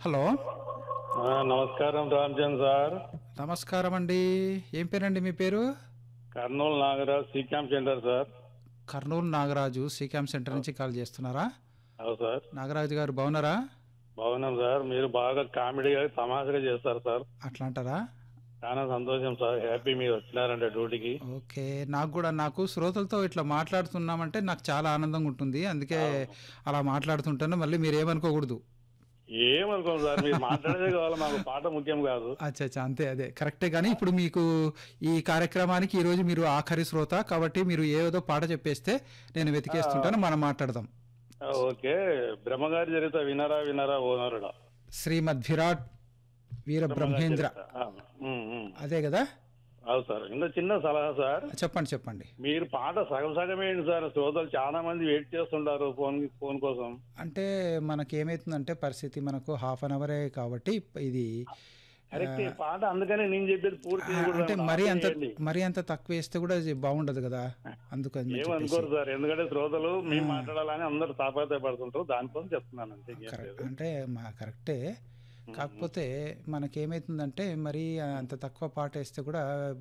Hello ఆ, నమస్కారం Ramchand sir నమస్కారం అండి ఏం పేరండి మీ పేరు Kurnool Nagaraj C camp center sir Kurnool Nagaraju C camp center నుంచి కాల్ చేస్తున్నారా అవును సార్ నాగరాజు గారు బాగున్నారా బాగున్నాం సార్ మీరు బాగా కామెడీగా తమాషగా చేస్తారు సార్ అట్లా అంటారా చాలా సంతోషం సార్ హ్యాపీ మీరు వచ్చినారంటే డ్యూటీకి ఓకే నాకు కూడా నాకు శ్రోతలతో ఇట్లా మాట్లాడుతున్నామంటే నాకు చాలా ఆనందంగా ఉంటుంది అందుకే అలా మాట్లాడుతుంటాను మళ్ళీ మీరు ఏమనుకోకూడదు ఏమనుకోం సార్ మీరు మాట్లాడేదే కావాలి మాకు పాట ముఖ్యం కాదు అచ్చా అచ్చా అంతే అదే కరెక్టే కానీ ఇప్పుడు మీకు ఈ కార్యక్రమానికి ఈరోజు మీరు ఆఖరి శ్రోత కాబట్టి మీరు ఏదో పాట చెప్పేస్తే నేను వెతికేస్తుంటాను మనం మాట్లాడదాం ఆ, ఓకే బ్రహ్మగారి చరిత్ర వినరా వినరా ఓనరుడా శ్రీమద్ విరాట్ వీర బ్రహ్మేంద్ర ఆ, ఉమ్, ఉమ్. అదే కదా అవును సార్ ఇంకా చిన్న సలహా సార్ చెప్పండి చెప్పండి మీరు పాట సగం సగం వేయండి సార్ శ్రోతలు చాలా మంది వెయిట్ చేస్తుంటారు ఫోన్ ఫోన్ కోసం అంటే మనకి ఏమైతుందంటే పరిస్థితి మనకు హాఫ్ అన్ అవరే కాబట్టి ఇది కరెక్ట్ పాట అందుకనే నేను చెప్పేది పూర్తి ఆ, చేయకూడదు అంటే అన్న. మరీ అంత చేయండి. మరీ అంత తక్కువ వేస్తే కూడా అది బాగుండదు కదా అందుకని చెప్పేసి ఏమనుకోరు సార్ ఎందుకంటే శ్రోతలు మేము మాట్లాడాలని అందరూ తాపత్రయపడుతుంటారు దానికోసం చెప్తున్నాను అంతే ఇంకేం లేదు. కరెక్ట్ అంటే మా కరెక్టే కాకపోతే మనకేమైతుందంటే మరీ అంత తక్కువ పాట వేస్తే కూడా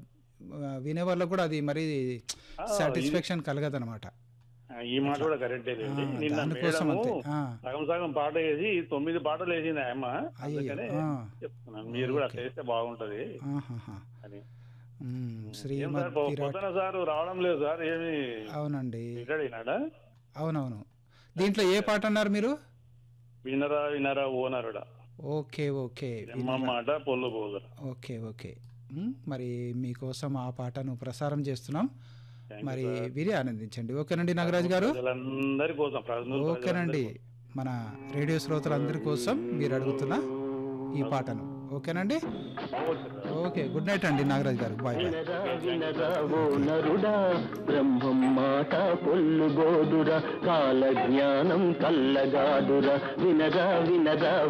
ఆ, వినే వాళ్ళకు కూడా అది మరీ సాటిస్ఫాక్షన్ కలగదనమాట ఆ, ఈ మాట కూడా కరెక్టే లేండి ఆ, నిన్న దానికోసం మేడము అంతే. ఆ. సగం సగం పాట వేసి తొమ్మిది పాటలు వేసింది ఆయమ్మ అందుకనే ఆ. చెప్తున్నాను మీరు కూడా అట్లా వేస్తే బాగుంటది ఆహాహా. అని మ్మ్. ఏం శ్రీమద్ సార్ పొ- విరాట్ పొద్దున సార్ రావడం లేదు సార్ ఏమి అవునండి మాట్లాడినాడా అవునవును దీంట్లో ఏ పాట అన్నారు మీరు వినరా వినరా ఓనరుడా ఓకే ఓకే ఎమ్మ మాట పొల్లు పోదురా ఓకే ఓకే మ్మ్. మరి మీకోసం ఆ పాటను ప్రసారం చేస్తున్నాం మరి విని ఆనందించండి ఓకేనండి నాగరాజు గారు ప్రజలందరి కోసం ప్రజలు ఓకేనండి మన రేడియో శ్రోతలందరి కోసం మీరు అడుగుతున్న ఈ పాటను ఓకేనండి ఓకే గుడ్ నైట్ అండి నాగరాజు గారు బాయ్ బాయ్ వినరా వినరా ఓ నరుడా బ్రహ్మం మాట పొల్లుగోదురా కాల జ్ఞానం కల్లగాదురా వినరా వినరా